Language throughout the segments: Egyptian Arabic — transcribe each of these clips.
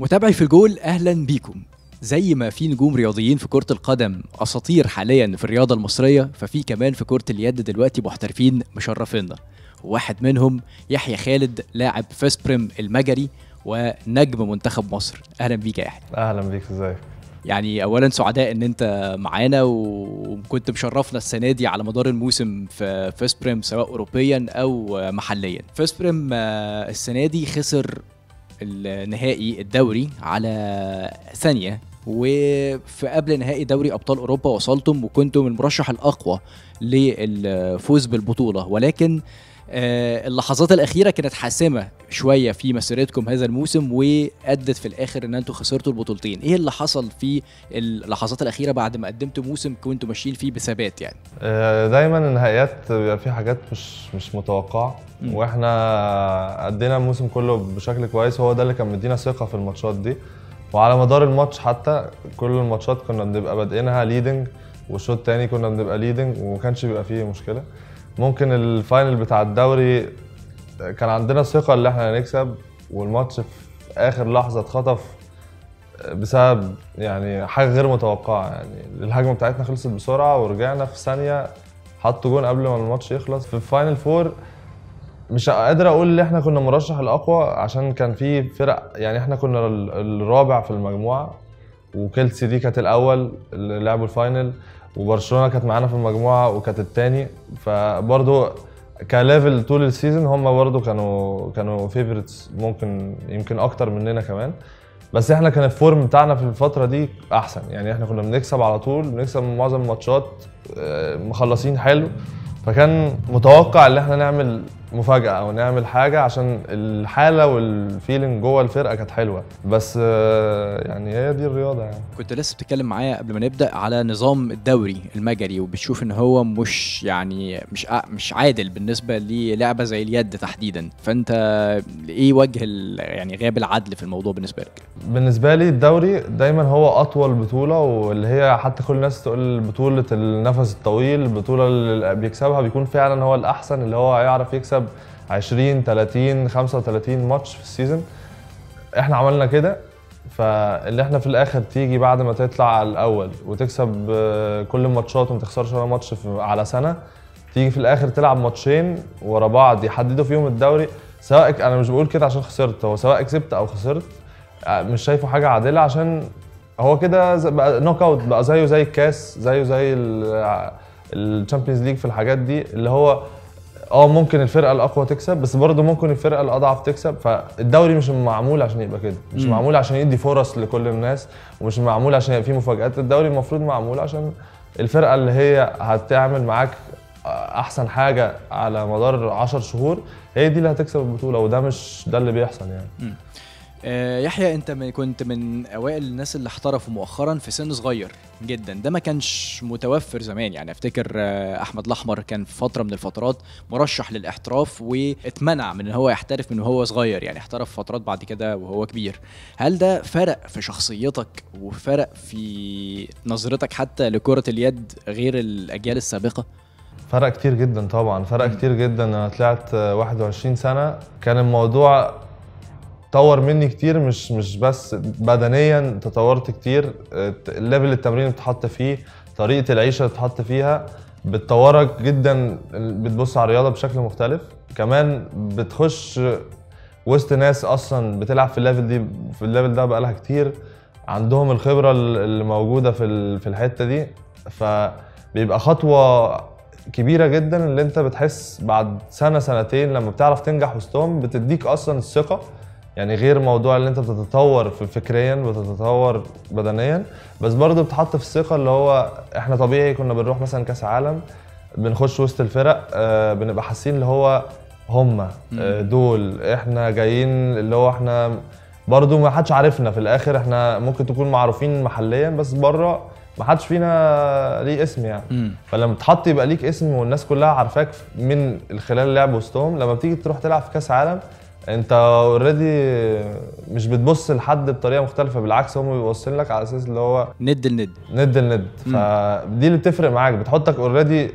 متابعي في الجول اهلا بيكم زي ما في نجوم رياضيين في كرة القدم أساطير حاليا في الرياضة المصرية ففي كمان في كرة اليد دلوقتي محترفين مشرفينا واحد منهم يحيى خالد لاعب فيسبريم المجري ونجم منتخب مصر أهلا بيك يا يحيى اهلا بيك ازيك يعني اولا سعداء ان انت معانا وكنت مشرفنا السنه دي على مدار الموسم في فيسبريم سواء اوروبيا او محليا فيسبريم آه، السنه دي خسر النهائي الدوري على ثانيه وفي قبل نهائي دوري ابطال اوروبا وصلتم وكنتم المرشح الاقوى للفوز بالبطوله ولكن آه، اللحظات الاخيره كانت حاسمه شويه في مسيرتكم هذا الموسم وادت في الاخر ان انتم خسرتوا البطولتين ايه اللي حصل في اللحظات الاخيره بعد ما قدمتوا موسم كنتوا ماشيين فيه بثبات يعني آه، دايما النهائيات بيبقى فيه حاجات مش مش متوقعه مم. واحنا ادينا الموسم كله بشكل كويس وهو ده اللي كان مدينا ثقه في الماتشات دي وعلى مدار الماتش حتى كل الماتشات كنا بنبقى بادئينها ليدنج والشوط التاني كنا بنبقى ليدنج وما كانش بيبقى فيه مشكله ممكن الفاينل بتاع الدوري كان عندنا ثقه ان احنا هنكسب والماتش في اخر لحظه اتخطف بسبب يعني حاجه غير متوقعه يعني الهجمه بتاعتنا خلصت بسرعه ورجعنا في ثانيه حطوا جون قبل ما الماتش يخلص في الفاينل فور مش قادر اقول ان احنا كنا مرشح الاقوى عشان كان في فرق يعني احنا كنا ال- الرابع في المجموعه وكيلسي دي كانت الاول اللي لعبوا الفاينل وبرشلونه كانت معانا في المجموعه وكانت التاني فبرضه كليفل طول السيزون هم برضه كانوا كانوا فيفورتس ممكن يمكن اكتر مننا كمان بس احنا كان الفورم بتاعنا في الفتره دي احسن يعني احنا كنا بنكسب على طول بنكسب معظم الماتشات آه، مخلصين حلو فكان متوقع ان احنا نعمل مفاجاه او نعمل حاجه عشان الحاله والفيلينج جوه الفرقه كانت حلوه بس آه، يعني هي دي الرياضه يعني كنت لسه بتتكلم معايا قبل ما نبدا على نظام الدوري المجري وبتشوف ان هو مش يعني مش ع- مش عادل بالنسبه للعبه زي اليد تحديدا فانت ايه وجه ال- يعني غياب العدل في الموضوع بالنسبه لك بالنسبه لي الدوري دايما هو اطول بطوله واللي هي حتى كل الناس تقول بطوله النفس الطويل البطوله اللي بيكسبها بيكون فعلا هو الاحسن اللي هو هيعرف يكسب 20 30 35 ماتش في السيزون احنا عملنا كده فاللي احنا في الاخر تيجي بعد ما تطلع على الاول وتكسب آه، كل الماتشات وما تخسرش ولا ماتش في- على سنه تيجي في الاخر تلعب ماتشين ورا بعض يحددوا فيهم الدوري سواء انا مش بقول كده عشان خسرت هو سواء كسبت او خسرت آه، مش شايفه حاجه عادله عشان هو كده ز- بقى نوك اوت بقى زيه زي الكاس زيه زي الشامبيونز ليج في الحاجات دي اللي هو اه ممكن الفرقه الاقوى تكسب بس برضه ممكن الفرقه الاضعف تكسب فالدوري مش معمول عشان يبقى كده مش مم. معمول عشان يدي فرص لكل الناس ومش معمول عشان يبقى فيه مفاجآت الدوري المفروض معمول عشان الفرقه اللي هي هتعمل معاك احسن حاجه على مدار 10 شهور هي دي اللي هتكسب البطوله وده مش ده اللي بيحصل يعني آه، يحيى انت من كنت من اوائل الناس اللي احترفوا مؤخرا في سن صغير جدا ده ما كانش متوفر زمان يعني افتكر آه، احمد الاحمر كان في فتره من الفترات مرشح للاحتراف واتمنع من ان هو يحترف من وهو صغير يعني احترف فترات بعد كده وهو كبير هل ده فرق في شخصيتك وفرق في نظرتك حتى لكره اليد غير الاجيال السابقه فرق كتير جدا طبعا فرق كتير جدا انا طلعت آه، 21 سنه كان الموضوع طور مني كتير مش مش بس بدنيا تطورت كتير آه، الليفل التمرين اللي بتحط فيه طريقه العيشه اللي بتحط فيها بتطورك جدا بتبص على الرياضه بشكل مختلف كمان بتخش وسط ناس اصلا بتلعب في الليفل دي في الليفل ده بقالها كتير عندهم الخبره اللي موجوده في ال- في الحته دي فبيبقى خطوه كبيره جدا اللي انت بتحس بعد سنه سنتين لما بتعرف تنجح وسطهم بتديك اصلا الثقه يعني غير موضوع اللي انت بتتطور في فكريا بتتطور بدنيا بس برضه بتحط في الثقه اللي هو احنا طبيعي كنا بنروح مثلا كاس عالم بنخش وسط الفرق آه بنبقى حاسين اللي هو هم آه دول احنا جايين اللي هو احنا برضه ما حدش عارفنا في الاخر احنا ممكن تكون معروفين محليا بس بره ما حدش فينا ليه اسم يعني امم فلما تحط يبقى ليك اسم والناس كلها عارفاك من خلال اللعب وسطهم لما بتيجي تروح تلعب في كاس عالم انت اوريدي مش بتبص لحد بطريقه مختلفه بالعكس هم بيبصين لك على اساس اللي هو ند لند ند لند فدي اللي بتفرق معاك بتحطك اوريدي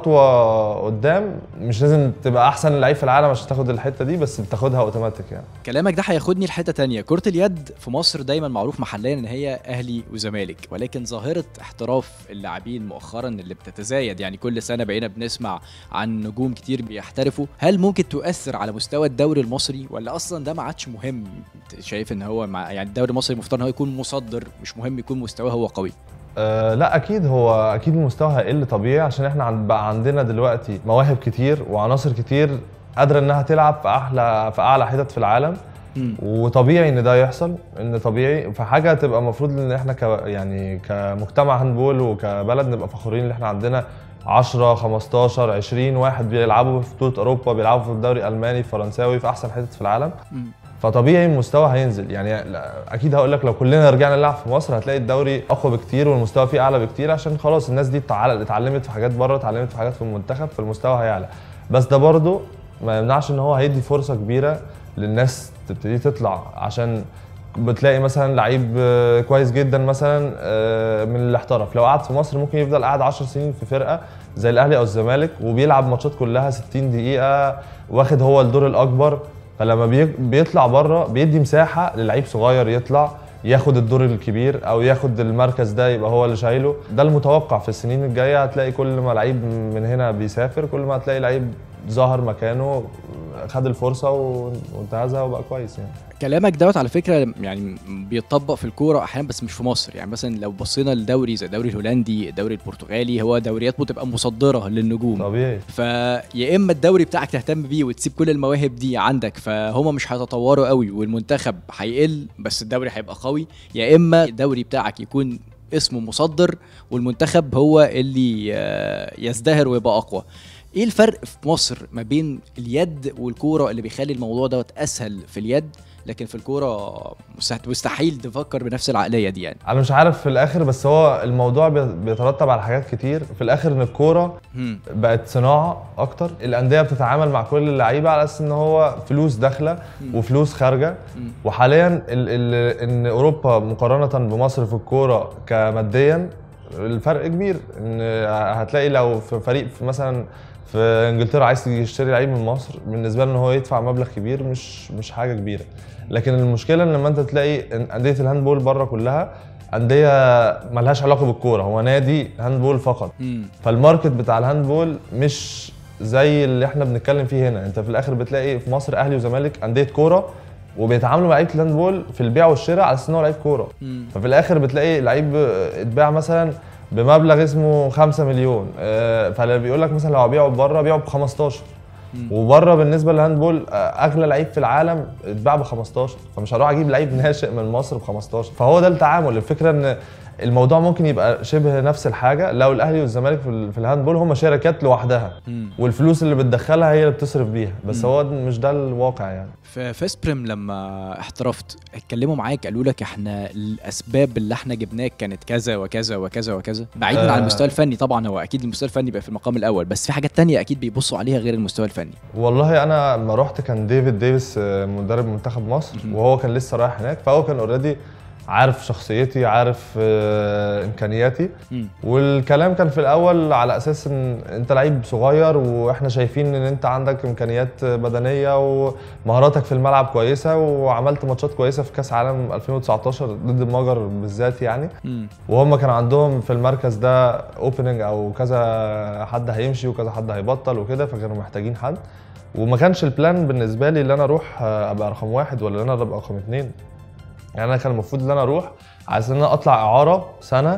خطوه قدام مش لازم تبقى احسن لعيب في العالم عشان تاخد الحته دي بس بتاخدها اوتوماتيك يعني كلامك ده هياخدني لحته تانية كرة اليد في مصر دايما معروف محليا ان هي اهلي وزمالك ولكن ظاهرة احتراف اللاعبين مؤخرا اللي بتتزايد يعني كل سنة بقينا بنسمع عن نجوم كتير بيحترفوا هل ممكن تؤثر على مستوى الدوري المصري ولا اصلا ده ما عادش مهم شايف ان هو مع يعني الدوري المصري المفترض ان هو يكون مصدر مش مهم يكون مستواه هو قوي أه لا اكيد هو اكيد المستوى هيقل طبيعي عشان احنا عن بقى عندنا دلوقتي مواهب كتير وعناصر كتير قادره انها تلعب في احلى في اعلى حتت في العالم مم. وطبيعي ان ده يحصل ان طبيعي فحاجه تبقى المفروض ان احنا ك يعني كمجتمع هاندبول وكبلد نبقى فخورين ان احنا عندنا 10 15 20 واحد بيلعبوا في بطوله اوروبا بيلعبوا في الدوري الالماني فرنساوي في احسن حتت في العالم مم. فطبيعي المستوى هينزل يعني لا- اكيد هقول لك لو كلنا رجعنا نلعب في مصر هتلاقي الدوري اقوى بكتير والمستوى فيه اعلى بكتير عشان خلاص الناس دي اتعل- اتعلمت في حاجات بره اتعلمت في حاجات في المنتخب فالمستوى هيعلى بس ده برضه ما يمنعش ان هو هيدي فرصه كبيره للناس تبتدي تطلع عشان بتلاقي مثلا لعيب آه، كويس جدا مثلا آه، من اللي احترف لو قعد في مصر ممكن يفضل قاعد 10 سنين في فرقه زي الاهلي او الزمالك وبيلعب ماتشات كلها 60 دقيقه واخد هو الدور الاكبر فلما بي- بيطلع بره بيدي مساحه للعيب صغير يطلع ياخد الدور الكبير او ياخد المركز ده يبقى هو اللي شايله ده المتوقع في السنين الجايه هتلاقي كل ما لعيب من هنا بيسافر كل ما هتلاقي لعيب ظهر مكانه خد الفرصه و- وانتهزها وبقى كويس يعني كلامك دوت على فكره يعني بيطبق في الكوره احيانا بس مش في مصر يعني مثلا لو بصينا لدوري زي الدوري الهولندي الدوري البرتغالي هو دوريات بتبقى مصدره للنجوم طبيعي فيا اما الدوري بتاعك تهتم بيه وتسيب كل المواهب دي عندك فهم مش هيتطوروا قوي والمنتخب هيقل بس الدوري هيبقى قوي يا اما الدوري بتاعك يكون اسمه مصدر والمنتخب هو اللي آه، يزدهر ويبقى اقوى ايه الفرق في مصر ما بين اليد والكوره اللي بيخلي الموضوع دوت اسهل في اليد لكن في الكوره مست- مستحيل تفكر بنفس العقليه دي يعني انا مش عارف في الاخر بس هو الموضوع بي- بيترتب على حاجات كتير في الاخر ان الكوره هم. بقت صناعه اكتر الانديه بتتعامل مع كل اللعيبه على اساس ان هو فلوس داخله وفلوس خارجه مم. وحاليا ال ال ان اوروبا مقارنه بمصر في الكوره كماديا الفرق كبير ان هتلاقي لو في فريق في مثلا في انجلترا عايز يشتري لعيب من مصر بالنسبه له ان هو يدفع مبلغ كبير مش مش حاجه كبيره لكن المشكله ان لما انت تلاقي إن انديه الهاندبول بره كلها انديه ملهاش علاقه بالكوره هو نادي هاندبول فقط هم. فالماركت بتاع الهاندبول مش زي اللي احنا بنتكلم فيه هنا انت في الاخر بتلاقي في مصر اهلي وزمالك انديه كوره وبيتعاملوا مع لعيبه الهاندبول في البيع والشراء على اساس ان هو لعيب كوره مم. ففي الاخر بتلاقي لعيب اتباع مثلا بمبلغ اسمه 5 مليون آه، فلما بيقول لك مثلا لو هبيعه بره بيعه ب 15 مم. وبره بالنسبه للهاندبول آه، اغلى لعيب في العالم اتباع ب 15 فمش هروح اجيب لعيب ناشئ من مصر ب 15 فهو ده التعامل الفكره ان الموضوع ممكن يبقى شبه نفس الحاجه لو الاهلي والزمالك في ال- في الهاندبول هم شركات لوحدها مم. والفلوس اللي بتدخلها هي اللي بتصرف بيها بس هو مش ده الواقع يعني في فيسبريم لما احترفت اتكلموا معاك قالوا لك احنا الاسباب اللي احنا جبناك كانت كذا وكذا وكذا وكذا بعيدا آه. عن المستوى الفني طبعا هو اكيد المستوى الفني بقى في المقام الاول بس في حاجات تانية اكيد بيبصوا عليها غير المستوى الفني والله انا لما رحت كان ديفيد ديفيس آه، مدرب منتخب مصر مهم. وهو كان لسه رايح هناك فهو كان اوريدي عارف شخصيتي عارف آه، امكانياتي مم. والكلام كان في الاول على اساس ان انت لعيب صغير واحنا شايفين ان انت عندك امكانيات بدنيه ومهاراتك في الملعب كويسه وعملت ماتشات كويسه في كاس عالم 2019 ضد المجر بالذات يعني مم. وهم كان عندهم في المركز ده اوبننج او كذا حد هيمشي وكذا حد هيبطل وكده فكانوا محتاجين حد وما كانش البلان بالنسبه لي ان انا اروح آه، ابقى رقم واحد ولا ان انا ابقى رقم اتنين يعني انا كان المفروض ان انا اروح عايز ان انا اطلع اعاره سنه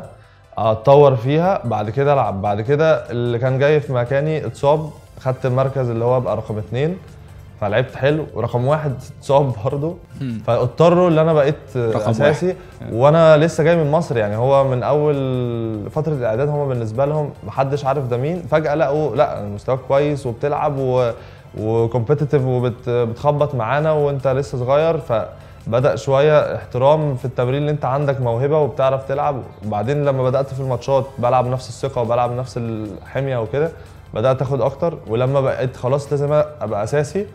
اتطور فيها بعد كده العب بعد كده اللي كان جاي في مكاني اتصاب خدت المركز اللي هو ابقى رقم اتنين فلعبت حلو ورقم واحد اتصاب برضه مم. فاضطروا اللي انا بقيت رقم اساسي وانا لسه جاي من مصر يعني هو من اول فتره الاعداد هم بالنسبه لهم محدش عارف ده مين فجاه لقوا لا مستواك كويس وبتلعب و وكومبيتيتيف وبتخبط معانا وانت لسه صغير فبدا شويه احترام في التمرين اللي انت عندك موهبه وبتعرف تلعب وبعدين لما بدات في الماتشات بلعب نفس الثقه وبلعب نفس الحميه وكده بدات اخد اكتر ولما بقيت خلاص لازم ابقى اساسي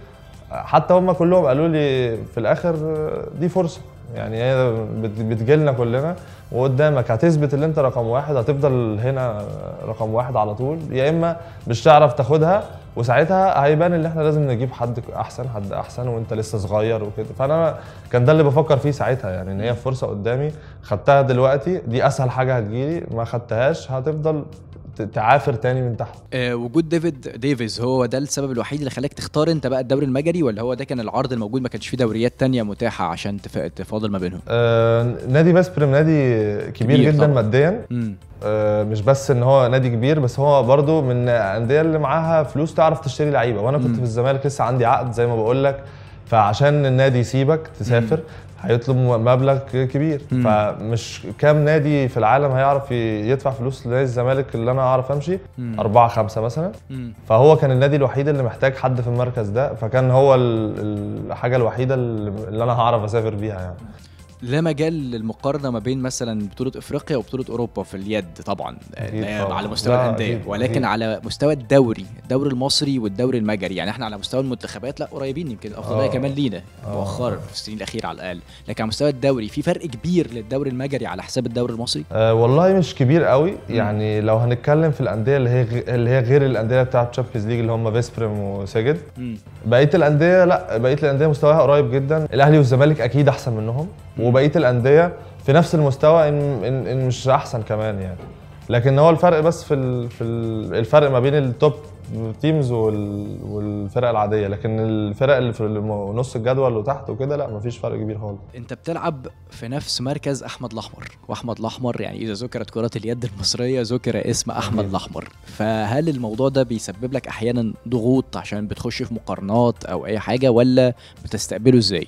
حتى هم كلهم قالوا لي في الاخر دي فرصه يعني هي بت- بتجيلنا كلنا وقدامك هتثبت ان انت رقم واحد هتفضل هنا رقم واحد على طول يا اما مش هتعرف تاخدها وساعتها هيبان ان احنا لازم نجيب حد احسن حد احسن وانت لسه صغير وكده فانا كان ده اللي بفكر فيه ساعتها يعني ان هي فرصه قدامي خدتها دلوقتي دي اسهل حاجه هتجيلي ما خدتهاش هتفضل ت- تعافر تاني من تحت آه، وجود ديفيد ديفيز هو ده السبب الوحيد اللي خلاك تختار انت بقى الدوري المجري ولا هو ده كان العرض الموجود ما كانش فيه دوريات تانية متاحة عشان تف- تفاضل ما بينهم آه نادي باسبرم نادي كبير, كبير جدا طبعاً. ماديا امم آه، مش بس ان هو نادي كبير بس هو برضو من الانديه اللي معاها فلوس تعرف تشتري لعيبه وانا كنت مم. في الزمالك لسه عندي عقد زي ما بقول لك فعشان النادي يسيبك تسافر هيطلب مبلغ كبير مم. فمش كام نادي في العالم هيعرف ي- يدفع فلوس لنادي الزمالك اللي انا اعرف امشي مم. أربعة خمسة مثلا امم فهو كان النادي الوحيد اللي محتاج حد في المركز ده فكان هو ال- الحاجة الوحيدة اللي اللي أنا هعرف أسافر بيها يعني لا مجال للمقارنه ما بين مثلا بطوله افريقيا وبطوله اوروبا في اليد طبعا أكيد آه، طبعاً. على مستوى لا، الانديه أكيد، ولكن أكيد. على مستوى الدوري الدوري المصري والدوري المجري يعني احنا على مستوى المنتخبات لا قريبين يمكن الافضليه آه. كمان لينا آه. مؤخرا في السنين الاخيره على الاقل لكن على مستوى الدوري في فرق كبير للدوري المجري على حساب الدوري المصري أه والله مش كبير قوي يعني لو هنتكلم في الانديه اللي هي غ- اللي هي غير الانديه بتاعه تشامبيونز ليج اللي هم فيسبريم وسجد امم بقيه الانديه لا بقيه الانديه مستواها قريب جدا الاهلي والزمالك اكيد احسن منهم وبقيه الانديه في نفس المستوى ان ان, إن مش احسن كمان يعني لكن هو الفرق بس في ال في ال الفرق ما بين التوب تيمز وال والفرق العاديه لكن الفرق اللي في الم- نص الجدول وتحت وكده لا مفيش فرق كبير خالص انت بتلعب في نفس مركز احمد الاحمر واحمد الاحمر يعني اذا ذكرت كرات اليد المصريه ذكر اسم احمد أكيد. الاحمر فهل الموضوع ده بيسبب لك احيانا ضغوط عشان بتخش في مقارنات او اي حاجه ولا بتستقبله ازاي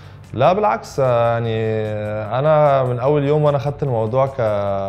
لا بالعكس يعني انا من اول يوم وانا خدت الموضوع ك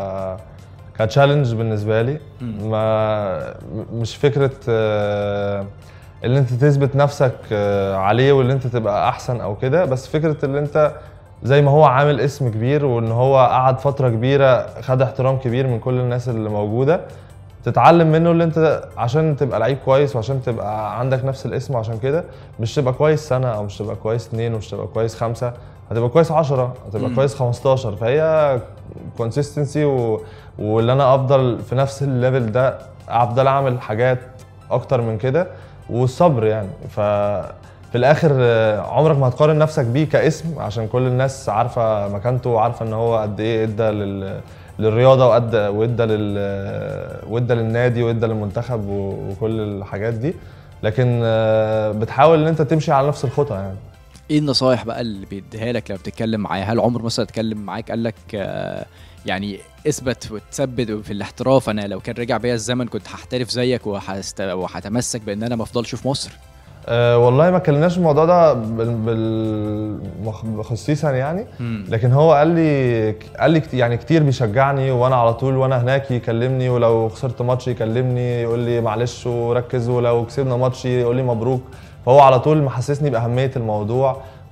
كتشالنج بالنسبه لي مم. ما مش فكره آه، اللي انت تثبت نفسك آه، عليه واللي انت تبقى احسن او كده بس فكره اللي انت زي ما هو عامل اسم كبير وان هو قعد فتره كبيره خد احترام كبير من كل الناس اللي موجوده تتعلم منه اللي انت عشان تبقى لعيب كويس وعشان تبقى عندك نفس الاسم وعشان كده مش تبقى كويس سنه او مش تبقى كويس اتنين ومش تبقى كويس خمسه هتبقى كويس 10 هتبقى مم. كويس 15 فهي كونسيستنسي و... واللي انا افضل في نفس الليفل ده افضل اعمل حاجات اكتر من كده والصبر يعني ف في الاخر آه، عمرك ما هتقارن نفسك بيه كاسم عشان كل الناس عارفه مكانته وعارفه ان هو قد ايه ادى لل... للرياضه وادى وادى لل وادى للنادي وادى للمنتخب و... وكل الحاجات دي لكن آه، بتحاول ان انت تمشي على نفس الخطى يعني ايه النصايح بقى اللي بيديها لك لما بتتكلم معاه هل عمر مثلا اتكلم معاك قال لك آه، يعني اثبت وتثبت في الاحتراف انا لو كان رجع بيا الزمن كنت هحترف زيك وهست... وهتمسك بان انا ما افضلش في مصر أه والله ما اتكلمناش في الموضوع ده بال... بال... خصيصا يعني لكن هو قال لي قال لي كت- يعني كتير بيشجعني وانا على طول وانا هناك يكلمني ولو خسرت ماتش يكلمني يقول لي معلش وركز ولو كسبنا ماتش يقول لي مبروك فهو على طول محسسني باهميه الموضوع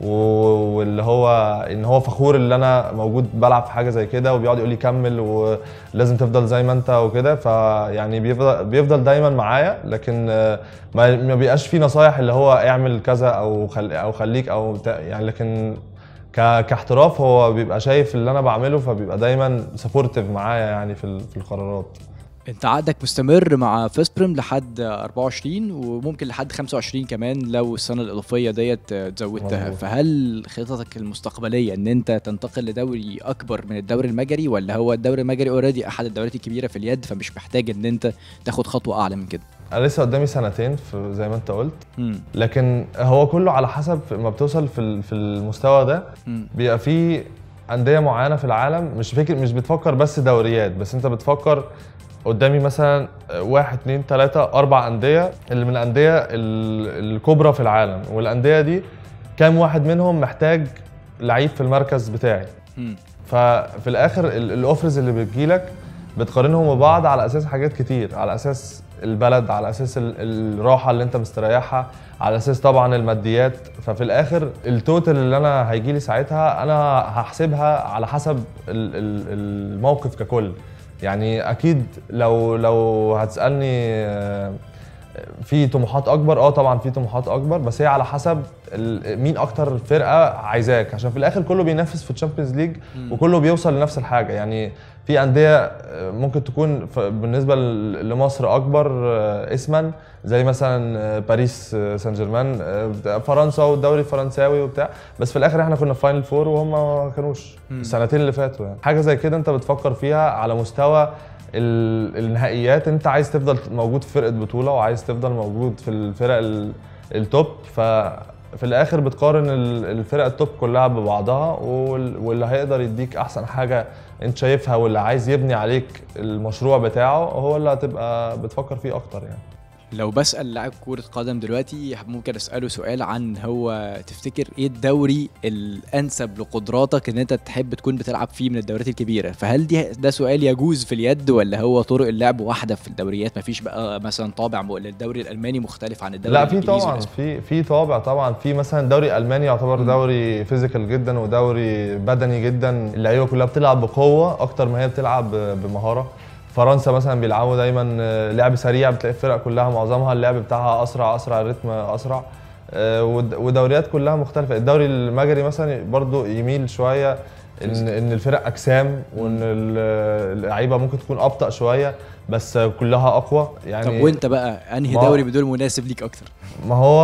و- واللي هو ان هو فخور ان انا موجود بلعب في حاجه زي كده وبيقعد يقول لي كمل ولازم تفضل زي ما انت وكده فيعني بيفضل بيفضل دايما معايا لكن آه، ما ما بيبقاش في نصايح اللي هو اعمل كذا او خل او خليك او بتاع- يعني لكن ك- كاحتراف هو بيبقى شايف اللي انا بعمله فبيبقى دايما سبورتيف معايا يعني في ال- في القرارات انت عقدك مستمر مع فيسبريم لحد 24 وممكن لحد 25 كمان لو السنه الاضافيه ديت زودتها مظبوط. فهل خططك المستقبليه ان انت تنتقل لدوري اكبر من الدوري المجري ولا هو الدوري المجري اوريدي احد الدوريات الكبيره في اليد فمش محتاج ان انت تاخد خطوه اعلى من كده انا لسه قدامي سنتين في زي ما انت قلت مم. لكن هو كله على حسب ما بتوصل في ال- في المستوى ده مم. بيبقى في انديه معينه في العالم مش فكر مش بتفكر بس دوريات بس انت بتفكر قدامي مثلا واحد اتنين تلاته اربع انديه اللي من الانديه ال- الكبرى في العالم والانديه دي كام واحد منهم محتاج لعيب في المركز بتاعي مم. ففي الاخر ال- الاوفرز اللي بتجيلك بتقارنهم ببعض على اساس حاجات كتير على اساس البلد على اساس ال- الراحه اللي انت مستريحها على اساس طبعا الماديات ففي الاخر التوتال اللي انا هيجي لي ساعتها انا هحسبها على حسب ال- ال- الموقف ككل يعني اكيد لو لو هتسالني آه، في طموحات اكبر اه طبعا في طموحات اكبر بس هي على حسب ال- مين اكتر فرقه عايزاك عشان في الاخر كله بينافس في الشامبيونز ليج وكله بيوصل لنفس الحاجه يعني في انديه آه، ممكن تكون ف- بالنسبه ل- لمصر اكبر آه، اسما زي مثلا آه، باريس آه، سان جيرمان آه، بتاع فرنسا والدوري الفرنساوي وبتاع بس في الاخر احنا كنا في فاينل فور وهم ما كانوش السنتين اللي فاتوا يعني حاجه زي كده انت بتفكر فيها على مستوى ال- النهائيات انت عايز تفضل موجود في فرقه بطوله وعايز تفضل موجود في الفرق ال- التوب ففي الاخر بتقارن ال- الفرق التوب كلها ببعضها وال- واللي هيقدر يديك احسن حاجه انت شايفها واللي عايز يبني عليك المشروع بتاعه هو اللي هتبقى بتفكر فيه اكتر يعني لو بسأل لاعب كرة قدم دلوقتي ممكن أسأله سؤال عن هو تفتكر إيه الدوري الأنسب لقدراتك إن أنت تحب تكون بتلعب فيه من الدوريات الكبيرة فهل دي ده سؤال يجوز في اليد ولا هو طرق اللعب واحدة في الدوريات مفيش بقى مثلا طابع م- الدوري الألماني مختلف عن الدوري لا في الإنجليزي طبعا والإسباني؟ في في طابع طبعا في مثلا الدوري الالماني يعتبر دوري فيزيكال جدا ودوري بدني جدا اللعيبه كلها بتلعب بقوه اكتر ما هي بتلعب بمهاره فرنسا مثلا بيلعبوا دايما آه، لعب سريع بتلاقي الفرق كلها معظمها اللعب بتاعها اسرع اسرع الريتم اسرع آه، ود- ودوريات كلها مختلفه الدوري المجري مثلا برضو يميل شويه ان ان الفرق اجسام وان ال- اللعيبه ممكن تكون ابطا شويه بس كلها اقوى يعني طب وأنت بقى أنهي ما- دوري بدول مناسب ليك أكتر؟ ما هو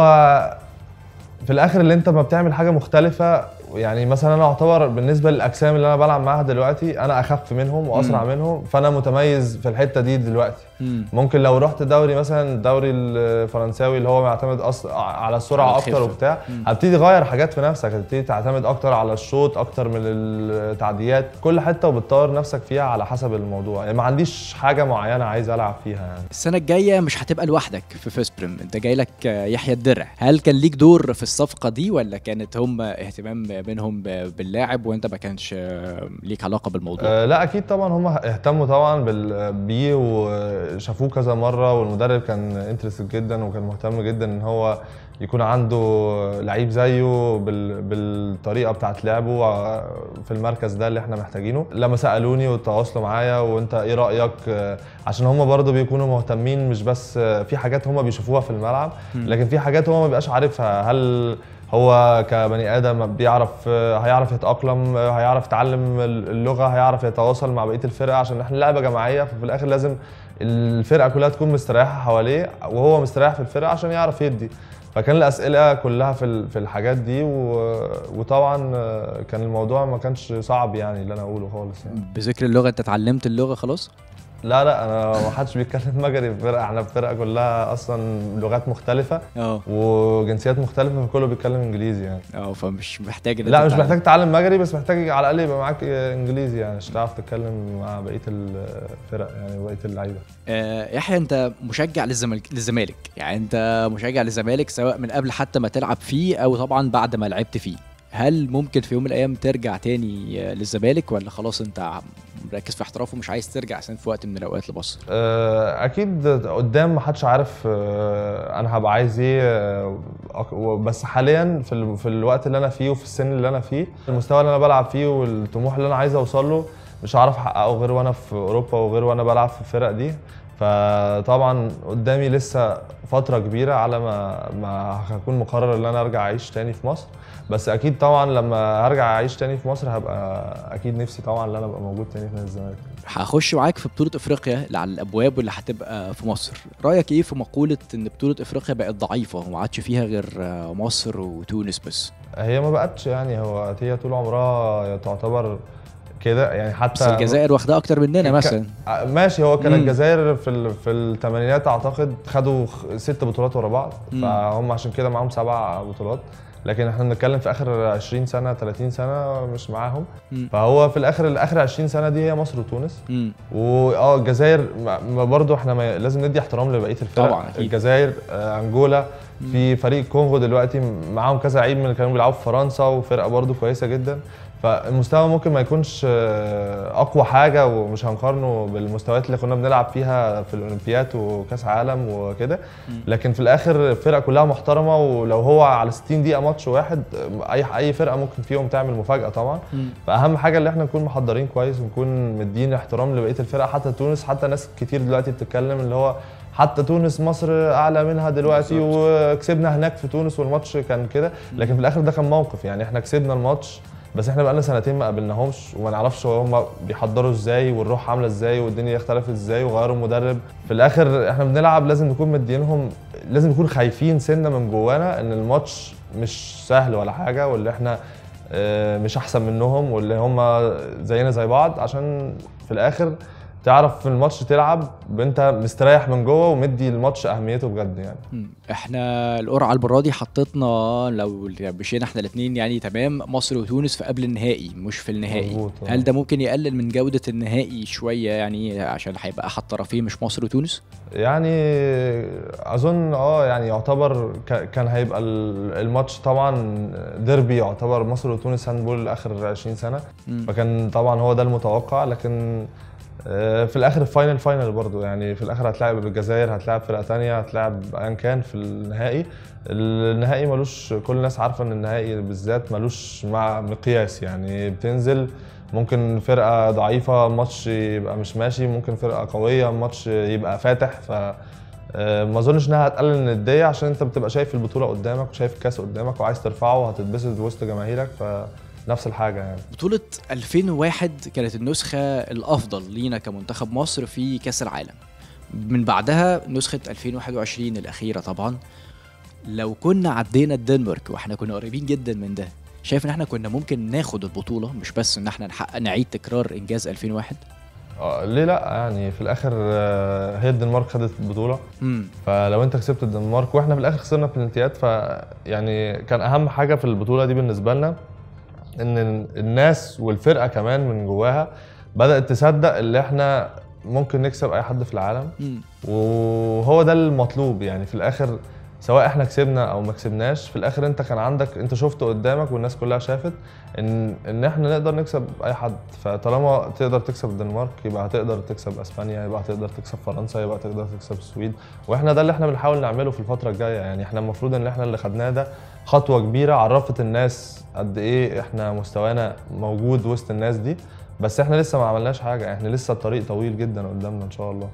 في الاخر اللي انت ما بتعمل حاجه مختلفه يعني مثلا انا اعتبر بالنسبه للاجسام اللي انا بلعب معاها دلوقتي انا اخف منهم واسرع منهم فانا متميز في الحته دي دلوقتي مم. ممكن لو رحت دوري مثلا الدوري الفرنساوي اللي هو معتمد أص... على السرعه على اكتر الخفة. وبتاع هتبتدي تغير حاجات في نفسك هتبتدي تعتمد اكتر على الشوط اكتر من التعديات كل حته وبتطور نفسك فيها على حسب الموضوع يعني ما عنديش حاجه معينه عايز العب فيها يعني السنة الجاية مش هتبقى لوحدك في فيسبريم انت جاي لك يحيى الدرع هل كان ليك دور في الصفقة دي ولا كانت هم اهتمام منهم ب- باللاعب وانت ما كانش ليك علاقة بالموضوع آه لا اكيد طبعا هم اهتموا طبعا بال- بيه وشافوه كذا مره والمدرب كان انترستد جدا وكان مهتم جدا ان هو يكون عنده لعيب زيه بال- بالطريقه بتاعت لعبه ع- في المركز ده اللي احنا محتاجينه لما سالوني وتواصلوا معايا وانت ايه رايك آه، عشان هم برضه بيكونوا مهتمين مش بس آه، في حاجات هم بيشوفوها في الملعب لكن في حاجات هو ما بيبقاش عارفها هل هو كبني ادم بيعرف هيعرف يتاقلم هيعرف يتعلم اللغه هيعرف يتواصل مع بقيه الفرقه عشان احنا لعبه جماعيه ففي الاخر لازم الفرقه كلها تكون مستريحه حواليه وهو مستريح في الفرقه عشان يعرف يدي فكان الاسئله كلها في ال- في الحاجات دي و- وطبعا كان الموضوع ما كانش صعب يعني اللي انا اقوله خالص يعني بذكر اللغة انت اتعلمت اللغة خلاص لا لا انا ما حدش بيتكلم مجري في الفرقه احنا في فرقه كلها اصلا لغات مختلفه اه وجنسيات مختلفه فكله بيتكلم انجليزي يعني اه فمش محتاج ان لا انت مش تتعلم. محتاج تتعلم مجري بس محتاج على الاقل يبقى معاك انجليزي يعني عشان تعرف تتكلم مع بقيه الفرق يعني وبقيه اللعيبه آه، يحيى انت مشجع للزمالك للزمالك يعني انت مشجع للزمالك سواء من قبل حتى ما تلعب فيه او طبعا بعد ما لعبت فيه هل ممكن في يوم من الايام ترجع تاني آه، للزمالك ولا خلاص انت مركز في احتراف ومش عايز ترجع عشان في وقت من الاوقات لمصر آه، اكيد قدام محدش عارف آه، انا هبقى عايز ايه آه، أك- بس حاليا في ال- في الوقت اللي انا فيه وفي السن اللي انا فيه المستوى اللي انا بلعب فيه والطموح اللي انا عايز اوصل له مش هعرف احققه غير وانا في اوروبا وغير وانا بلعب في الفرق دي فطبعا قدامي لسه فتره كبيره على ما ما هكون مقرر ان انا ارجع اعيش تاني في مصر بس اكيد طبعا لما هرجع اعيش تاني في مصر هبقى اكيد نفسي طبعا ان انا ابقى موجود تاني في نادي الزمالك هخش معاك في بطولة افريقيا اللي على الابواب واللي هتبقى في مصر رأيك ايه في مقولة ان بطولة افريقيا بقت ضعيفة وما عادش فيها غير آه، مصر وتونس بس هي ما بقتش يعني هو هي طول عمرها تعتبر كده يعني حتى بس الجزائر واخدها اكتر مننا ك- مثلا آه، ماشي هو كان مم. الجزائر في ال... في الثمانينات اعتقد خدوا خ- ست بطولات ورا بعض مم. فهم عشان كده معاهم سبع بطولات لكن احنا بنتكلم في اخر 20 سنه 30 سنه مش معاهم مم. فهو في الاخر الاخر 20 سنه دي هي مصر وتونس مم. واه الجزائر ما- ما برضه احنا ما لازم ندي احترام لبقيه الفرق طبعاً، أكيد. الجزائر آه، انجولا في فريق كونغو دلوقتي معاهم كذا لعيب من اللي كانوا بيلعبوا في فرنسا وفرقه برضه كويسه جدا فالمستوى ممكن ما يكونش آه، اقوى حاجه ومش هنقارنه بالمستويات اللي كنا بنلعب فيها في الاولمبيات وكاس عالم وكده لكن في الاخر الفرقه كلها محترمه ولو هو على 60 دقيقه ماتش واحد آه، اي اي فرقه ممكن فيهم تعمل مفاجاه طبعا مم. فاهم حاجه اللي احنا نكون محضرين كويس ونكون مدين احترام لبقيه الفرق حتى تونس حتى ناس كتير دلوقتي بتتكلم اللي هو حتى تونس مصر اعلى منها دلوقتي وكسبنا هناك في تونس والماتش كان كده لكن في الاخر ده كان موقف يعني احنا كسبنا الماتش بس احنا بقالنا سنتين ما قابلناهمش وما نعرفش هم بيحضروا ازاي والروح عامله ازاي والدنيا اختلفت ازاي وغيروا المدرب في الاخر احنا بنلعب لازم نكون مدينهم لازم نكون خايفين سنه من جوانا ان الماتش مش سهل ولا حاجه واللي احنا آه، مش احسن منهم واللي هم زينا زي بعض عشان في الاخر تعرف في الماتش تلعب وانت مستريح من جوه ومدي الماتش اهميته بجد يعني مم. احنا القرعه المره دي حطيتنا لو مشينا احنا الاثنين يعني تمام مصر وتونس في قبل النهائي مش في النهائي مظبوط، آه. هل ده ممكن يقلل من جوده النهائي شويه يعني عشان هيبقى احد طرفين مش مصر وتونس يعني اظن اه يعني يعتبر ك- كان هيبقى ال- الماتش طبعا ديربي يعتبر مصر وتونس هاندبول اخر 20 سنه مم. فكان طبعا هو ده المتوقع لكن آه، في الاخر الفاينل فاينل برضو يعني في الاخر هتلاعب الجزائر هتلاعب فرقه تانية هتلاعب ايا كان في النهائي النهائي ملوش كل الناس عارفه ان النهائي بالذات ملوش مع مقياس يعني بتنزل ممكن فرقه ضعيفه ماتش يبقى مش ماشي ممكن فرقه قويه ماتش يبقى فاتح ف آه، ما اظنش انها هتقلل النديه عشان انت بتبقى شايف البطوله قدامك وشايف الكاس قدامك وعايز ترفعه وهتتبسط وسط جماهيرك فنفس الحاجه يعني بطولة 2001 كانت النسخة الأفضل لينا كمنتخب مصر في كأس العالم من بعدها نسخة 2021 الأخيرة طبعا لو كنا عدينا الدنمارك واحنا كنا قريبين جدا من ده شايف ان احنا كنا ممكن ناخد البطولة مش بس ان احنا نحقق نعيد تكرار انجاز 2001 آه، ليه لا يعني في الاخر آه، هي الدنمارك خدت البطوله امم فلو انت كسبت الدنمارك واحنا في الاخر خسرنا بلنتيات ف يعني كان اهم حاجه في البطوله دي بالنسبه لنا ان الناس والفرقه كمان من جواها بدات تصدق اللي احنا ممكن نكسب اي حد في العالم امم وهو ده المطلوب يعني في الاخر سواء احنا كسبنا او ما كسبناش في الاخر انت كان عندك انت شفت قدامك والناس كلها شافت ان ان احنا نقدر نكسب اي حد فطالما تقدر تكسب الدنمارك يبقى هتقدر تكسب اسبانيا يبقى هتقدر تكسب فرنسا يبقى هتقدر تكسب السويد واحنا ده اللي احنا بنحاول نعمله في الفتره الجايه يعني احنا المفروض ان احنا اللي خدناه ده خطوه كبيره عرفت الناس قد ايه احنا مستوانا موجود وسط الناس دي بس احنا لسه ما عملناش حاجه احنا لسه الطريق طويل جدا قدامنا ان شاء الله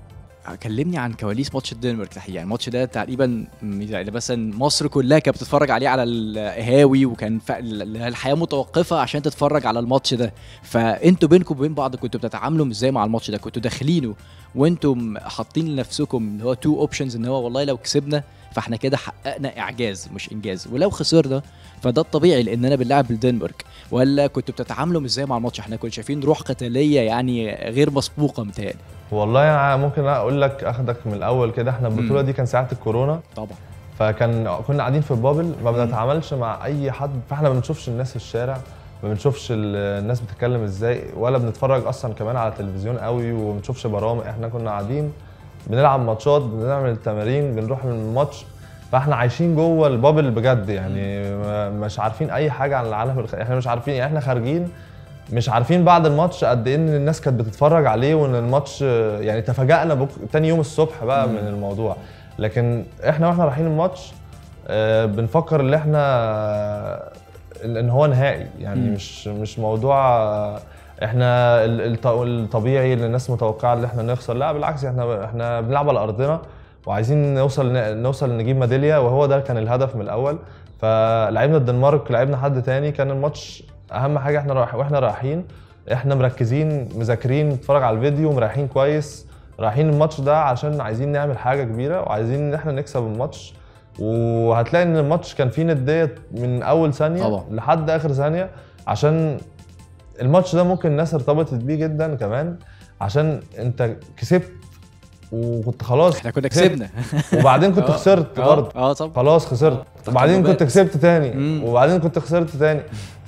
كلمني عن كواليس ماتش الدنمارك الحقيقه يعني الماتش ده تقريبا م- يعني مثلا مصر كلها كانت بتتفرج عليه على القهاوي وكان ف... ال- الحياه متوقفه عشان تتفرج على الماتش ده فانتوا بينكم وبين بعض كنتوا بتتعاملوا ازاي مع الماتش ده كنتوا داخلينه وانتم حاطين لنفسكم اللي هو تو اوبشنز ان هو والله لو كسبنا فاحنا كده حققنا اعجاز مش انجاز ولو خسرنا فده الطبيعي لاننا بنلعب الدنمارك ولا كنتوا بتتعاملوا ازاي مع الماتش احنا كنا شايفين روح قتاليه يعني غير مسبوقه متهيألي والله انا ممكن اقول لك اخدك من الاول كده احنا البطوله مم. دي كان ساعه الكورونا طبعا فكان كنا قاعدين في البابل ما بنتعاملش مع اي حد فاحنا ما بنشوفش الناس في الشارع ما بنشوفش ال- الناس بتتكلم ازاي ولا بنتفرج اصلا كمان على التلفزيون قوي وما بنشوفش برامج احنا كنا قاعدين بنلعب ماتشات بنعمل التمارين بنروح الماتش فاحنا عايشين جوه البابل بجد يعني ما- مش عارفين اي حاجه عن العالم الخ... احنا مش عارفين يعني احنا خارجين مش عارفين بعد الماتش قد ايه ان الناس كانت بتتفرج عليه وان الماتش يعني تفاجأنا بك... تاني يوم الصبح بقى مم. من الموضوع لكن احنا واحنا رايحين الماتش آه، بنفكر ان احنا ان إن هو نهائي يعني مم. مش مش موضوع آه، احنا ال- الط- الطبيعي اللي الناس متوقعه ان احنا نخسر لا بالعكس احنا احنا بنلعب على ارضنا وعايزين نوصل نوصل نجيب ميداليه وهو ده كان الهدف من الاول فلعبنا الدنمارك لعبنا حد تاني كان الماتش اهم حاجه احنا رايح واحنا رايحين احنا مركزين مذاكرين نتفرج على الفيديو مريحين كويس رايحين الماتش ده عشان عايزين نعمل حاجه كبيره وعايزين ان احنا نكسب الماتش وهتلاقي ان الماتش كان فيه نديه من اول ثانيه طبعا. لحد اخر ثانيه عشان الماتش ده ممكن الناس ارتبطت بيه جدا كمان عشان انت كسبت وكنت خلاص احنا كنا كسبت. كسبنا وبعدين كنت آه، خسرت آه، برضه اه طبعا خلاص خسرت آه، وبعدين تقلبات. كنت كسبت تاني مم. وبعدين كنت خسرت تاني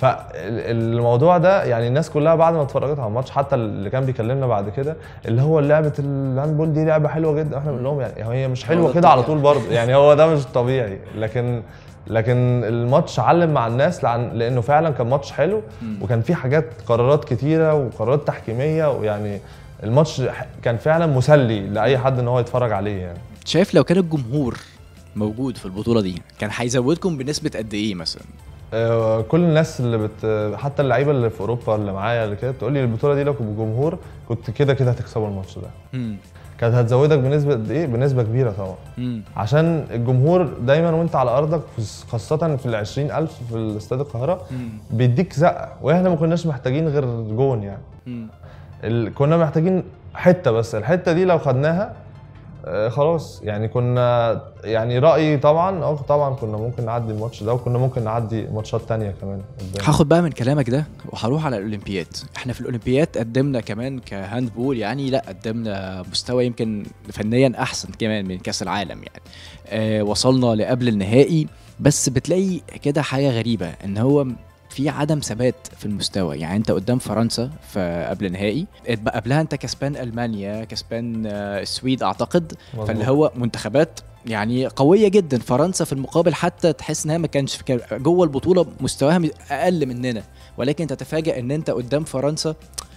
فالموضوع ده يعني الناس كلها بعد ما اتفرجت على الماتش حتى اللي كان بيكلمنا بعد كده اللي هو لعبه الهاندبول دي لعبه حلوه جدا احنا بنقول لهم يعني هي مش هو حلوه ده كده على الطبيعي. طول برضه يعني هو ده مش طبيعي لكن لكن الماتش علم مع الناس لعن لانه فعلا كان ماتش حلو مم. وكان في حاجات قرارات كتيره وقرارات تحكيميه ويعني الماتش كان فعلا مسلي لاي حد ان هو يتفرج عليه يعني شايف لو كان الجمهور موجود في البطوله دي كان هيزودكم بنسبه قد ايه مثلا آه، كل الناس اللي بت حتى اللعيبه اللي في اوروبا اللي معايا اللي كده بتقول لي البطوله دي لو كنت بجمهور كنت كده كده هتكسبوا الماتش ده مم. كانت هتزودك بنسبه قد ايه بنسبه كبيره طبعا مم. عشان الجمهور دايما وانت على ارضك خاصه في ال 20000 في الاستاد القاهره مم. بيديك زقه واحنا ما كناش محتاجين غير جون يعني مم. ال... كنا محتاجين حته بس الحته دي لو خدناها آه خلاص يعني كنا يعني رايي طبعا اه طبعا كنا ممكن نعدي الماتش ده وكنا ممكن نعدي ماتشات تانية كمان قدام هاخد بقى من كلامك ده وهروح على الاولمبياد احنا في الاولمبياد قدمنا كمان كهاند بول يعني لا قدمنا مستوى يمكن فنيا احسن كمان من كاس العالم يعني آه وصلنا لقبل النهائي بس بتلاقي كده حاجه غريبه ان هو في عدم ثبات في المستوى يعني انت قدام فرنسا في قبل نهائي اتبقى قبلها انت كسبان المانيا كسبان آه، السويد اعتقد مظبوط. فاللي هو منتخبات يعني قويه جدا فرنسا في المقابل حتى تحس انها ما كانش كان جوه البطوله مستواها م- اقل مننا ولكن تتفاجئ ان انت قدام فرنسا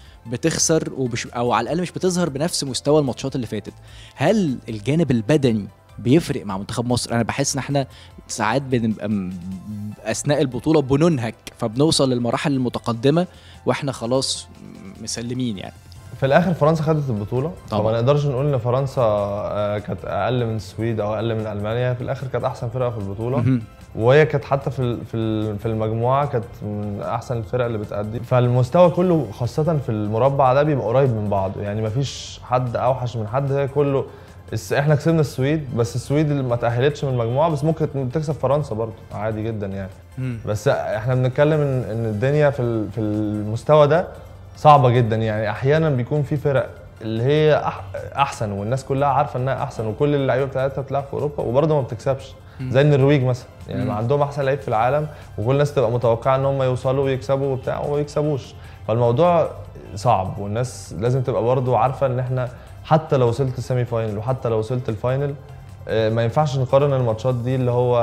بتخسر ومش او على الاقل مش بتظهر بنفس مستوى الماتشات اللي فاتت هل الجانب البدني بيفرق مع منتخب مصر انا بحس ان احنا ساعات بنبقى م- اثناء البطوله بننهك فبنوصل للمراحل المتقدمه واحنا خلاص مسلمين يعني في الاخر فرنسا خدت البطوله طبعاً. فما نقدرش نقول ان فرنسا آه، كانت اقل من السويد او اقل من المانيا في الاخر كانت احسن فرقه في البطوله مهم. وهي كانت حتى في ال- في ال- في المجموعه كانت من احسن الفرق اللي بتأدي فالمستوى كله خاصه في المربع ده بيبقى قريب من بعضه يعني مفيش حد اوحش من حد هي كله الس- احنا كسبنا السويد بس السويد اللي ما تاهلتش من المجموعه بس ممكن تكسب فرنسا برضه عادي جدا يعني مم. بس احنا بنتكلم ان ان الدنيا في ال- في المستوى ده صعبه جدا يعني احيانا بيكون في فرق اللي هي أح- احسن والناس كلها عارفه انها احسن وكل اللعيبه بتاعتها بتلعب في اوروبا وبرضه ما بتكسبش زي النرويج مثلا يعني مم. عندهم احسن لعيب في العالم وكل الناس تبقى متوقعه ان هم يوصلوا ويكسبوا وبتاع وما يكسبوش فالموضوع صعب والناس لازم تبقى برضه عارفه ان احنا حتى لو وصلت السيمي فاينل وحتى لو وصلت الفاينل آه، ما ينفعش نقارن الماتشات دي اللي هو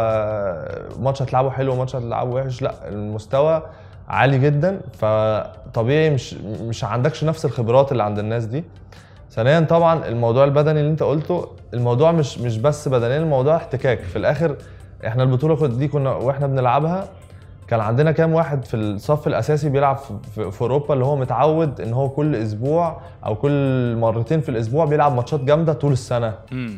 ماتش هتلعبه حلو وماتش هتلعبه وحش لا المستوى عالي جدا فطبيعي مش مش عندكش نفس الخبرات اللي عند الناس دي ثانيا طبعا الموضوع البدني اللي انت قلته الموضوع مش مش بس بدنيا الموضوع احتكاك في الاخر احنا البطوله كنت- دي كنا واحنا بنلعبها كان عندنا كام واحد في الصف الاساسي بيلعب في, في, في اوروبا اللي هو متعود ان هو كل اسبوع او كل مرتين في الاسبوع بيلعب ماتشات جامده طول السنه مم.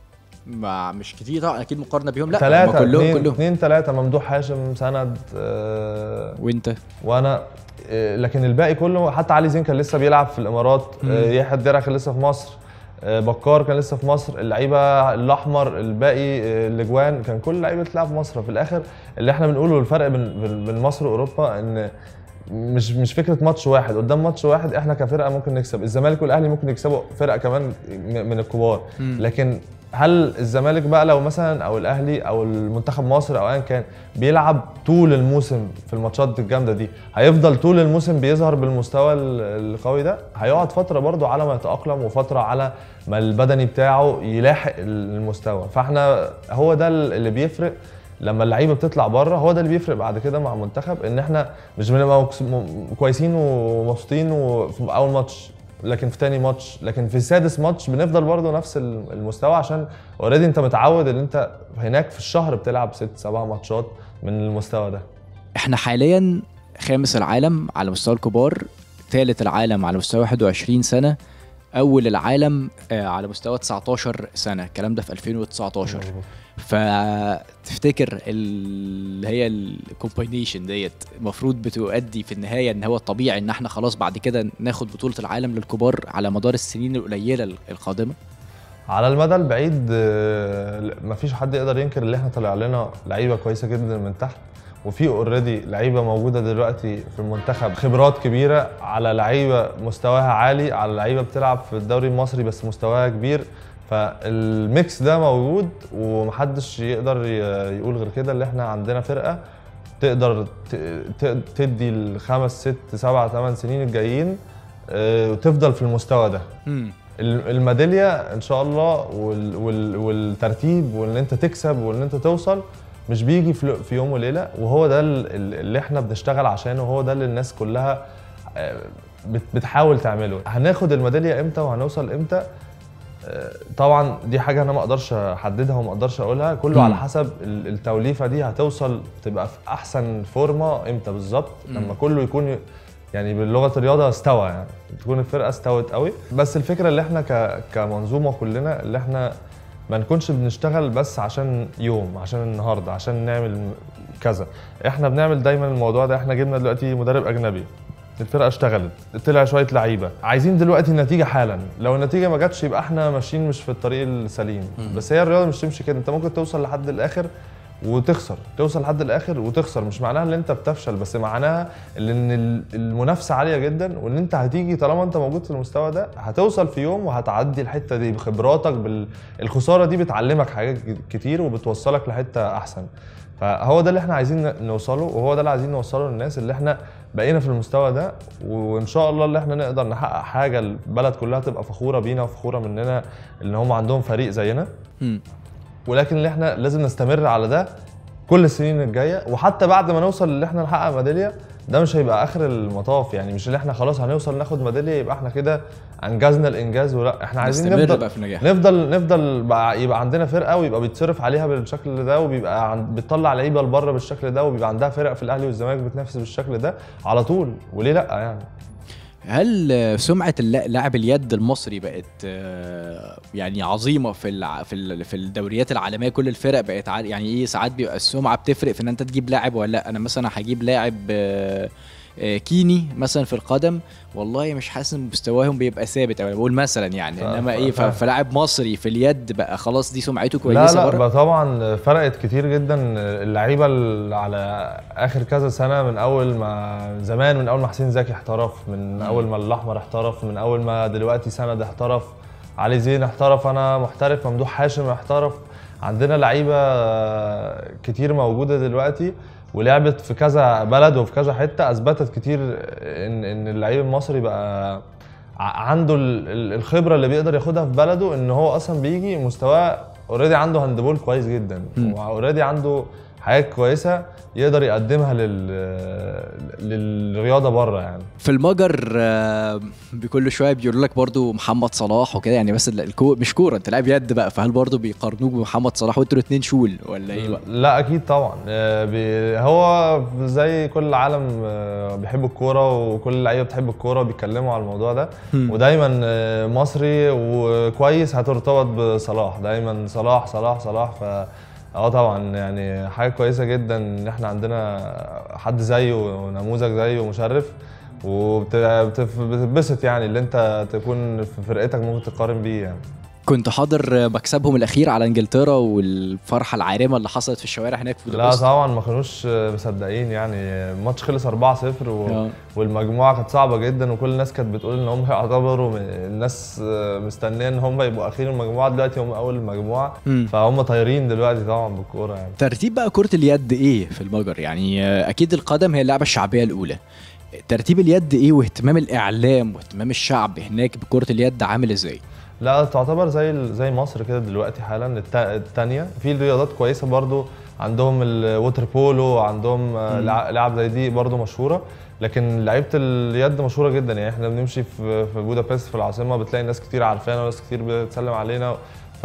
ما مش كتير طبعا اكيد مقارنه بيهم لا هم ثلاثة كلهم اتنين, كلهم اتنين ثلاثة ممدوح هاشم سند آه وانت وانا آه، لكن الباقي كله حتى علي زين كان لسه بيلعب في الامارات مم. آه، يحيى الدرع كان لسه في مصر آه، بكار كان لسه في مصر اللعيبه الاحمر الباقي آه، الاجوان كان كل اللعيبه بتلعب في مصر في الاخر اللي احنا بنقوله الفرق بين بين بين مصر واوروبا ان مش مش فكره ماتش واحد قدام ماتش واحد احنا كفرقه ممكن نكسب الزمالك والاهلي ممكن يكسبوا فرقه كمان م- من الكبار مم. لكن هل الزمالك بقى لو مثلا او الاهلي او المنتخب مصر او ايا كان بيلعب طول الموسم في الماتشات الجامده دي هيفضل طول الموسم بيظهر بالمستوى ال- القوي ده هيقعد فتره برضه على ما يتاقلم وفتره على ما البدني بتاعه يلاحق المستوى فاحنا هو ده اللي بيفرق لما اللعيبه بتطلع بره هو ده اللي بيفرق بعد كده مع المنتخب ان احنا مش بنبقى مكس- م- كويسين ومبسوطين وفي اول ماتش لكن في تاني ماتش لكن في سادس ماتش بنفضل برضه نفس ال- المستوى عشان اوريدي انت متعود ان انت هناك في الشهر بتلعب ست سبع ماتشات من المستوى ده احنا حاليا خامس العالم على مستوى الكبار ثالث العالم على مستوى 21 سنة أول العالم آه، على مستوى 19 سنة الكلام ده في 2019 فتفتكر اللي هي الكومباينيشن ديت المفروض بتؤدي في النهاية ان هو الطبيعي ان احنا خلاص بعد كده ناخد بطولة العالم للكبار على مدار السنين القليلة القادمة على المدى البعيد آه، مفيش حد يقدر ينكر ان احنا طلع لنا لعيبه كويسه جدا من تحت وفي اوريدي لعيبه موجوده دلوقتي في المنتخب خبرات كبيره على لعيبه مستواها عالي على لعيبه بتلعب في الدوري المصري بس مستواها كبير فالميكس ده موجود ومحدش يقدر ي- يقول غير كده اللي احنا عندنا فرقه تقدر ت- ت- تدي الخمس ست سبع ثمان سنين الجايين آه، وتفضل في المستوى ده مم. ال- الميداليه ان شاء الله وال وال والترتيب وان انت تكسب وان انت توصل مش بيجي في في يوم وليله وهو ده ال- ال- اللي احنا بنشتغل عشانه وهو ده اللي الناس كلها آه، بت- بتحاول تعمله هناخد الميداليه امتى وهنوصل امتى آه، طبعا دي حاجه انا ما اقدرش احددها وما اقدرش اقولها كله مم. على حسب ال- التوليفه دي هتوصل تبقى في احسن فورمه امتى بالظبط لما كله يكون ي- يعني باللغه الرياضه استوى يعني تكون الفرقه استوت قوي بس الفكره اللي احنا ك... كمنظومه كلنا اللي احنا ما نكونش بنشتغل بس عشان يوم عشان النهارده عشان نعمل كذا احنا بنعمل دايما الموضوع ده احنا جبنا دلوقتي مدرب اجنبي الفرقه اشتغلت طلع شويه لعيبه عايزين دلوقتي النتيجه حالا لو النتيجه ما جاتش يبقى احنا ماشيين مش في الطريق السليم بس هي الرياضه مش تمشي كده انت ممكن توصل لحد الاخر وتخسر توصل لحد الاخر وتخسر مش معناها ان انت بتفشل بس معناها ان ال- المنافسه عاليه جدا وان انت هتيجي طالما انت موجود في المستوى ده هتوصل في يوم وهتعدي الحته دي بخبراتك بالخساره دي بتعلمك حاجات كتير وبتوصلك لحته احسن فهو ده اللي احنا عايزين ن- نوصله وهو ده اللي عايزين نوصله للناس اللي احنا بقينا في المستوى ده وان شاء الله اللي احنا نقدر نحقق حاجه البلد كلها تبقى فخوره بينا وفخوره مننا ان هم عندهم فريق زينا مم. ولكن اللي احنا لازم نستمر على ده كل السنين الجايه وحتى بعد ما نوصل اللي احنا نحقق ميداليه ده مش هيبقى اخر المطاف يعني مش اللي احنا خلاص هنوصل ناخد ميداليه يبقى احنا كده انجزنا الانجاز ولا احنا عايزين نستمر نفضل بقى في النجاح نفضل نفضل بقى يبقى عندنا فرقه ويبقى بيتصرف عليها بالشكل ده وبيبقى عن بتطلع لعيبه لبره بالشكل ده وبيبقى عندها فرق في الاهلي والزمالك بتنافس بالشكل ده على طول وليه لا يعني هل آه، سمعة الل- لاعب اليد المصري بقت آه، يعني عظيمة في الع... في ال... في الدوريات العالمية كل الفرق بقت عال... يعني ايه ساعات بيبقى السمعة بتفرق في ان انت تجيب لاعب ولا لا انا مثلا هجيب لاعب آه، آه، كيني مثلا في القدم والله مش حاسس ان مستواهم بيبقى ثابت او بقول مثلا يعني ف- انما ف- ايه ف... فاهم. فلاعب مصري في اليد بقى خلاص دي سمعته لا كويسة لا بره بقى طبعا فرقت كتير جدا اللعيبه اللي على اخر كذا سنه من اول ما زمان من اول ما حسين زكي احترف من اول ما الاحمر احترف من اول ما دلوقتي سند احترف علي زين احترف انا محترف ممدوح هاشم احترف عندنا لعيبه كتير موجوده دلوقتي ولعبت في كذا بلد وفي كذا حته اثبتت كتير ان ان اللعيب المصري بقى ع- عنده ال- ال- الخبره اللي بيقدر ياخدها في بلده ان هو اصلا بيجي مستواه اوريدي عنده هاندبول كويس جدا مم. واوريدي عنده حاجات كويسه يقدر يقدمها لل للرياضه بره يعني في المجر آه، بكل شويه بيقول لك برضو محمد صلاح وكده يعني بس الكو مش كوره انت لاعب يد بقى فهل برضو بيقارنوك بمحمد صلاح وانتوا الاثنين شول ولا ايه بقى؟ لا اكيد طبعا آه، بي- هو زي كل العالم آه، بيحب الكوره وكل اللعيبه بتحب الكوره وبيتكلموا على الموضوع ده هم. ودايما آه، مصري وكويس هترتبط بصلاح دايما صلاح صلاح صلاح ف اه طبعا يعني حاجه كويسه جدا ان احنا عندنا حد زيه ونموذج زيه ومشرف وبتتبسط يعني اللي انت تكون في فرقتك ممكن تقارن بيه يعني كنت حاضر مكسبهم الاخير على انجلترا والفرحه العارمه اللي حصلت في الشوارع هناك في لا بودابست طبعا ما كانوش مصدقين يعني الماتش خلص 4-0 و... آه. والمجموعه كانت صعبه جدا وكل الناس كانت بتقول ان هم يعتبروا من- الناس مستنيه ان هم يبقوا اخير المجموعه دلوقتي هم اول المجموعه مم. فهم طايرين دلوقتي طبعا بالكوره يعني ترتيب بقى كرة اليد ايه في المجر؟ يعني آه، اكيد القدم هي اللعبة الشعبية الاولى. ترتيب اليد ايه واهتمام الاعلام واهتمام الشعب هناك بكرة اليد عامل ازاي؟ لا تعتبر زي ال- زي مصر كده دلوقتي حالا التا- التانية في رياضات كويسة برضو عندهم الووتر بولو عندهم آه، مم. لع- لعب زي دي برضو مشهورة لكن لعيبة اليد مشهورة جدا يعني احنا بنمشي في في بودابست في العاصمة بتلاقي ناس كتير عارفانا وناس كتير بتسلم علينا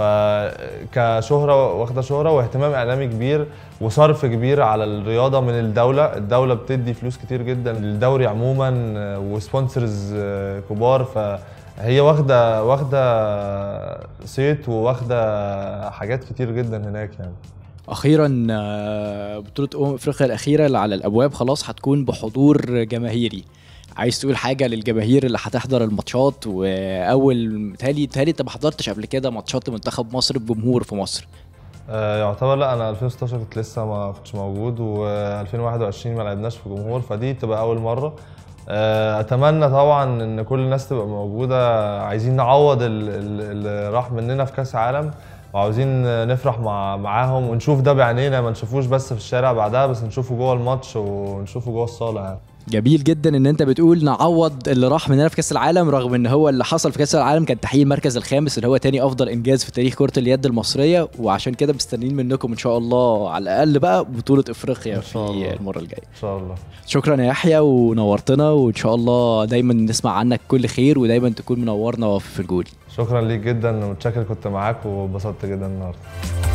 فكشهرة واخدة شهرة واهتمام إعلامي كبير وصرف كبير على الرياضة من الدولة الدولة بتدي فلوس كتير جدا للدوري عموما آه، وسبونسرز آه، كبار فهي واخدة واخدة صيت وواخدة حاجات كتير جدا هناك يعني اخيرا آه، بطولة امم افريقيا الاخيرة اللي على الابواب خلاص هتكون بحضور جماهيري. عايز تقول حاجة للجماهير اللي هتحضر الماتشات واول تالي تالي انت ما حضرتش قبل كده ماتشات منتخب مصر بجمهور في مصر. آه، يعتبر لا انا 2016 كنت لسه ما كنتش موجود و2021 ما لعبناش في جمهور فدي تبقى اول مره آه، اتمنى طبعا ان كل الناس تبقى موجوده عايزين نعوض ال- ال- اللي راح مننا في كاس عالم وعاوزين نفرح مع معاهم ونشوف ده بعينينا ما نشوفوش بس في الشارع بعدها بس نشوفه جوه الماتش ونشوفه جوه الصاله يعني جميل جدا ان انت بتقول نعوض اللي راح مننا في كاس العالم رغم ان هو اللي حصل في كاس العالم كان تحقيق المركز الخامس اللي هو تاني افضل انجاز في تاريخ كره اليد المصريه وعشان كده مستنيين منكم ان شاء الله على الاقل بقى بطوله افريقيا إن في شاء الله. المره الجايه ان شاء الله شكرا يا يحيى ونورتنا وان شاء الله دايما نسمع عنك كل خير ودايما تكون منورنا في الجول شكرا ليك جدا متشكر كنت معاك وبسطت جدا النهارده